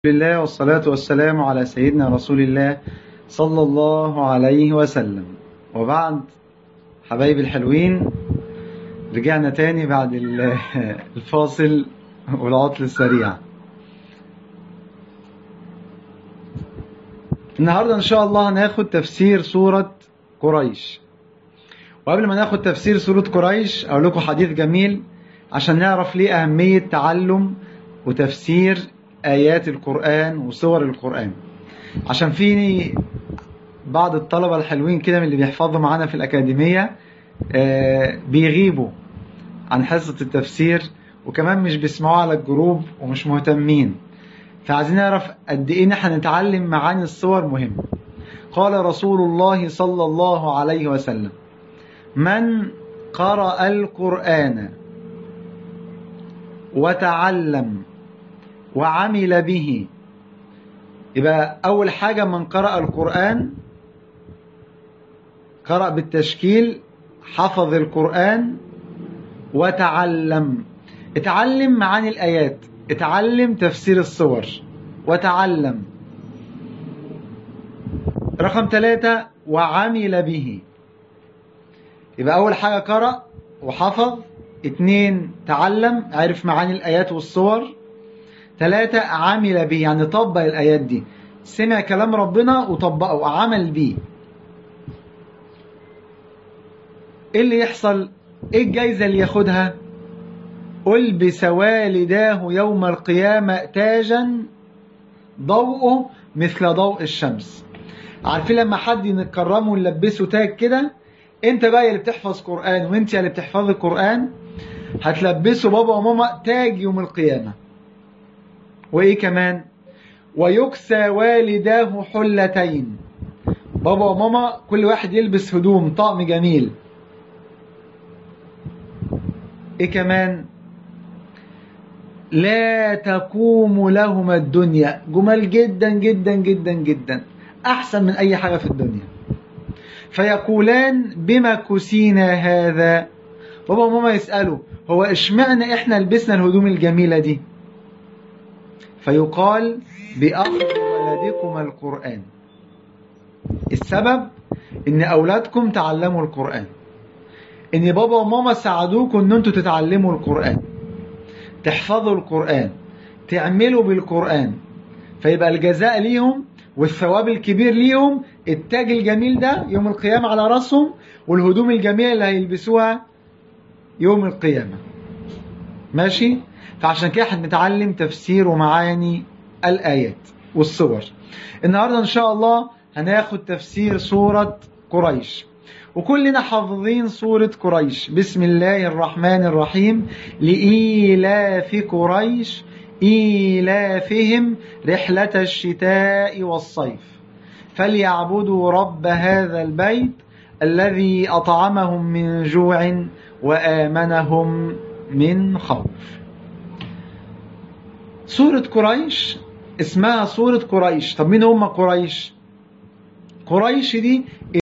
لله والصلاة والسلام على سيدنا رسول الله صلى الله عليه وسلم وبعد حبايبي الحلوين رجعنا تاني بعد ال- الفاصل والعطل السريع النهاردة إن شاء الله هناخد تفسير سورة قريش وقبل ما ناخد تفسير سورة قريش أقول لكم حديث جميل عشان نعرف ليه أهمية تعلم وتفسير آيات القرآن وسور القرآن عشان في بعض الطلبة الحلوين كده من اللي بيحفظوا معانا في الأكاديمية آه، بيغيبوا عن حصة التفسير وكمان مش بيسمعوها على الجروب ومش مهتمين فعايزين نعرف قد ايه نحن نتعلم معاني الصور مهم قال رسول الله صلى الله عليه وسلم من قرأ القرآن وتعلم وعمل به يبقى أول حاجة من قرأ القرآن قرأ بالتشكيل حفظ القرآن وتعلم اتعلم معاني الآيات اتعلم تفسير الصور وتعلم رقم ثلاثة وعمل به يبقى أول حاجة قرأ وحفظ اتنين تعلم عرف معاني الآيات والصور ثلاثة عمل به يعني طبق الآيات دي سمع كلام ربنا وطبقه وعمل بيه ايه اللي يحصل ايه الجايزة اللي ياخدها ألبس والداه يوم القيامة تاجا ضوءه مثل ضوء الشمس عارفين لما حد نكرمه ونلبسه تاج كده انت بقى اللي بتحفظ قرآن وانت اللي بتحفظ القرآن هتلبسه بابا وماما تاج يوم القيامة وايه كمان ويكسى والداه حلتين بابا وماما كل واحد يلبس هدوم طقم جميل ايه كمان لا تقوم لهما الدنيا جمال جدا جدا جدا جدا احسن من اي حاجه في الدنيا فيقولان بما كسينا هذا بابا وماما يسالوا هو اشمعنى احنا لبسنا الهدوم الجميله دي فيقال بأخذ ولدكم القرآن السبب ان اولادكم تعلموا القرآن ان بابا وماما ساعدوكم ان انتوا تتعلموا القرآن تحفظوا القرآن تعملوا بالقرآن فيبقى الجزاء ليهم والثواب الكبير ليهم التاج الجميل ده يوم القيامة على راسهم والهدوم الجميلة اللي هيلبسوها يوم القيامة ماشي فعشان كده هنتعلم تفسير ومعاني الآيات والصور النهاردة إن شاء الله هناخد تفسير سورة قريش وكلنا حافظين سورة قريش بسم الله الرحمن الرحيم لإيلاف قريش إيلافهم رحلة الشتاء والصيف فليعبدوا رب هذا البيت الذي أطعمهم من جوع وآمنهم من خوف سورة قريش اسمها سورة قريش طب مين هم قريش قريش دي